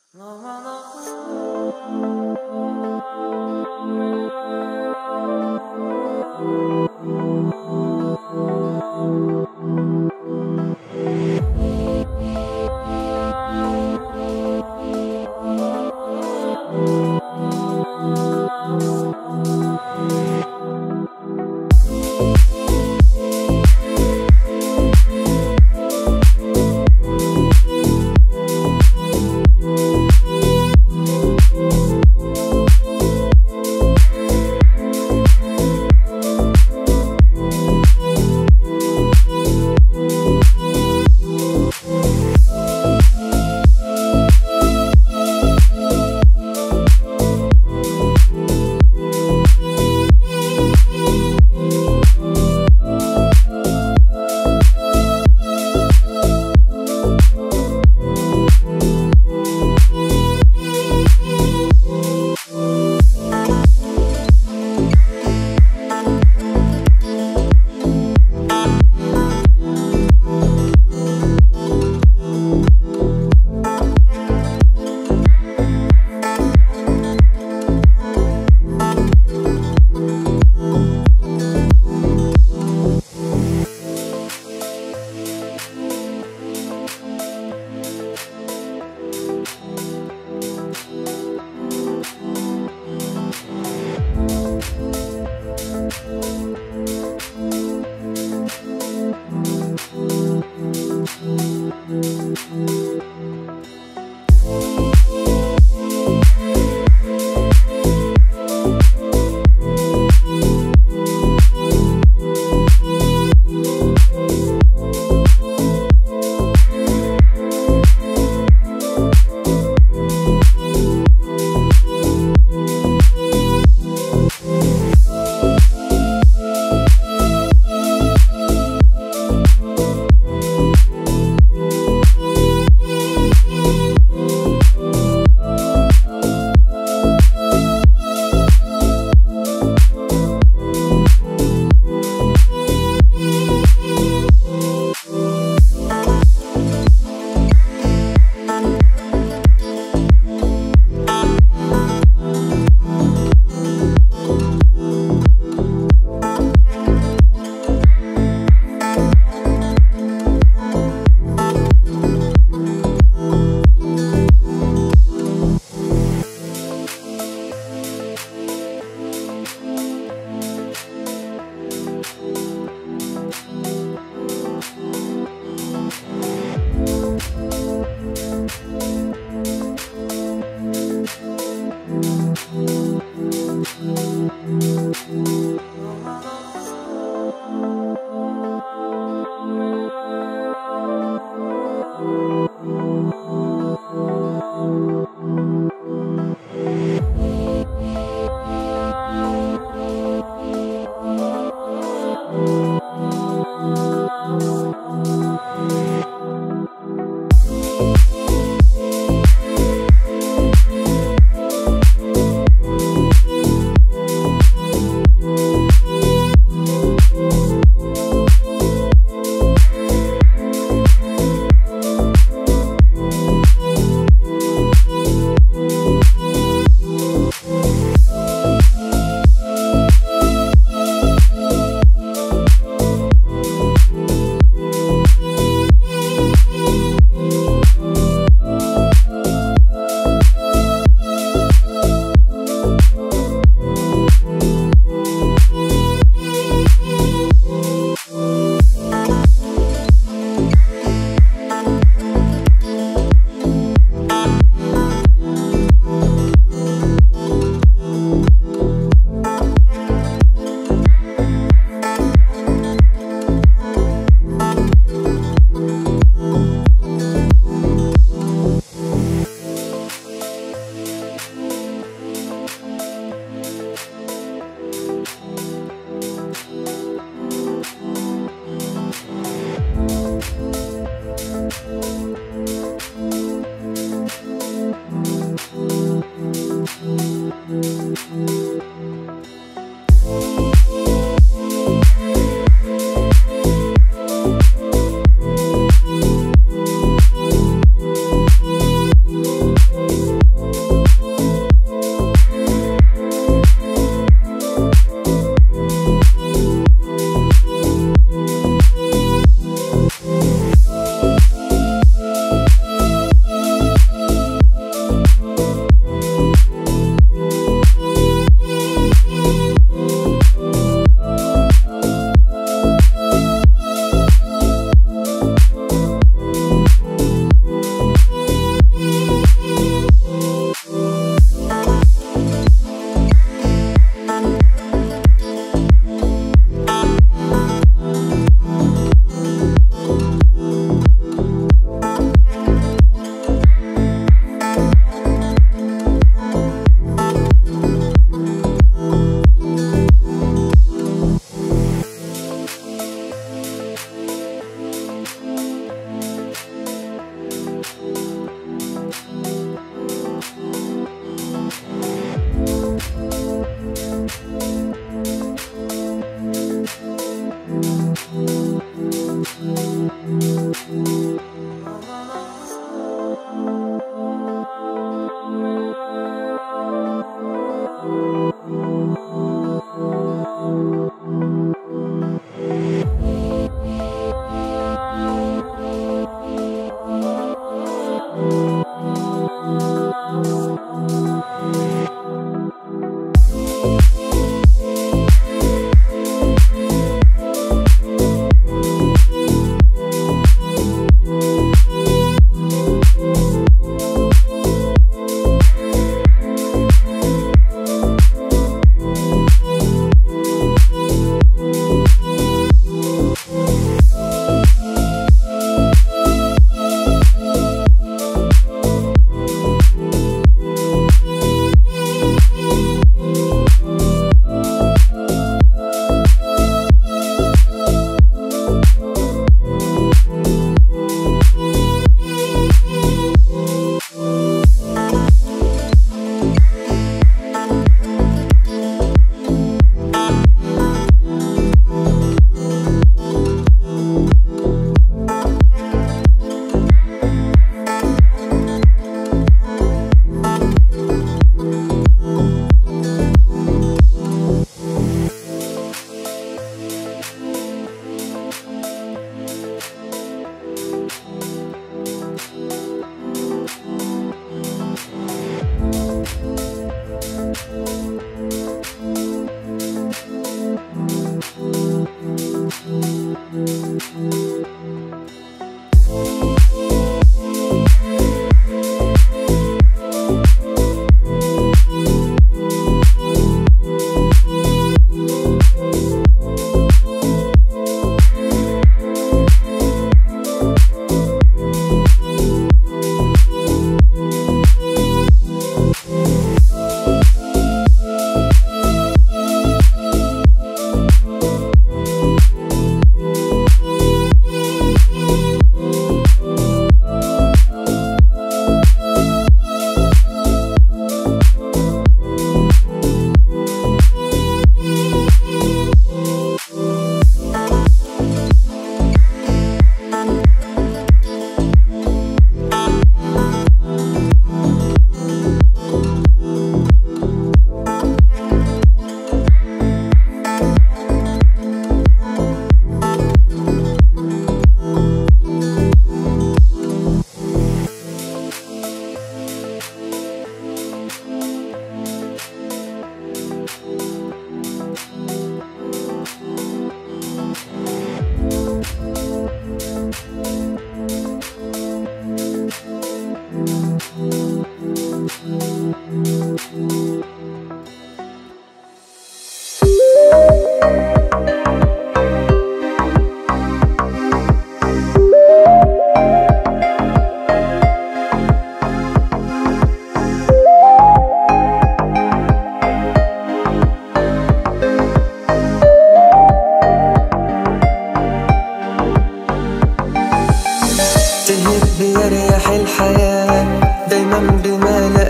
Thank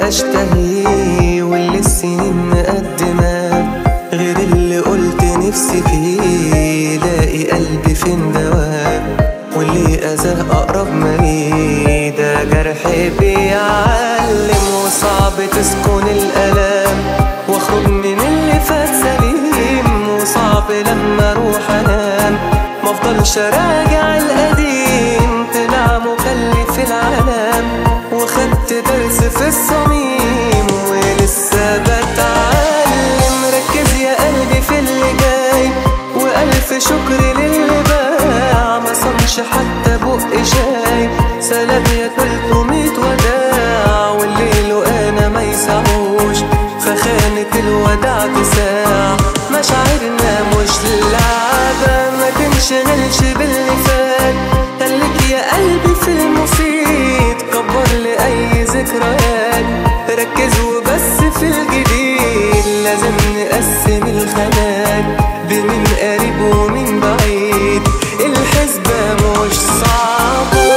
اشتهيه واللي السنين مقدمة غير اللي قلت نفسي فيه لاقي قلبي فين دواه واللي أذاه أقرب ما ليه ده جرح بيعلم وصعب تسكن الألام واخرج من اللي فات سليم وصعب لما اروح انام مفضلش راجع القديم طلع مكلف العالم وخدت درس في الصميم ولسه بتعلم ركز يا قلبي في اللي جاي والف شكر للي باع ما صنش حتى بق شاي سلام يا تلتمية وداع واللي له انا ما يسعوش فخانة الوداع تساع مشاعرنا مش لعبة ما تنشغلش باللي فات خليك يا قلبي في المفيد كبر لأي ذكريات ركز وبس في الجديد لازم نقسم الخانات بمين قريب ومين بعيد الحسبة مش صعبة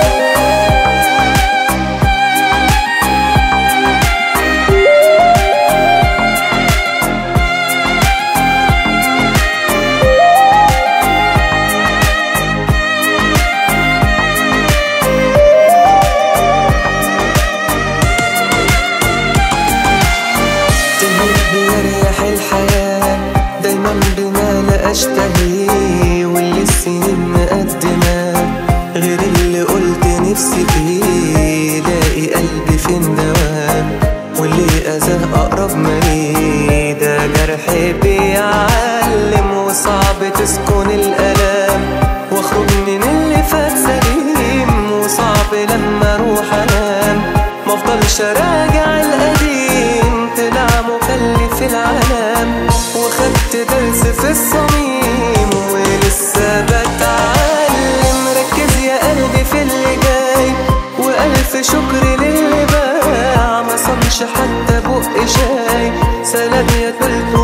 تهب يريح الحياة دايما بما لا أشتهيه واللي السنين مقدمة غير اللي قلت نفسي فيه لاقي قلبي فين دواه واللي أذاه أقرب ما ليه ده جرح بيعلم وصعب تسكن الألام واخرج من اللي فات سليم وصعب لما اروح انام مفضلش راجع القديم طلع مكلف العالم وخدت درس في الصميم ولسه بتعلم ركز يا قلبي في اللي جاي والف شكر للي باع ما صنش حتى بق شاي سلام يا تلتمية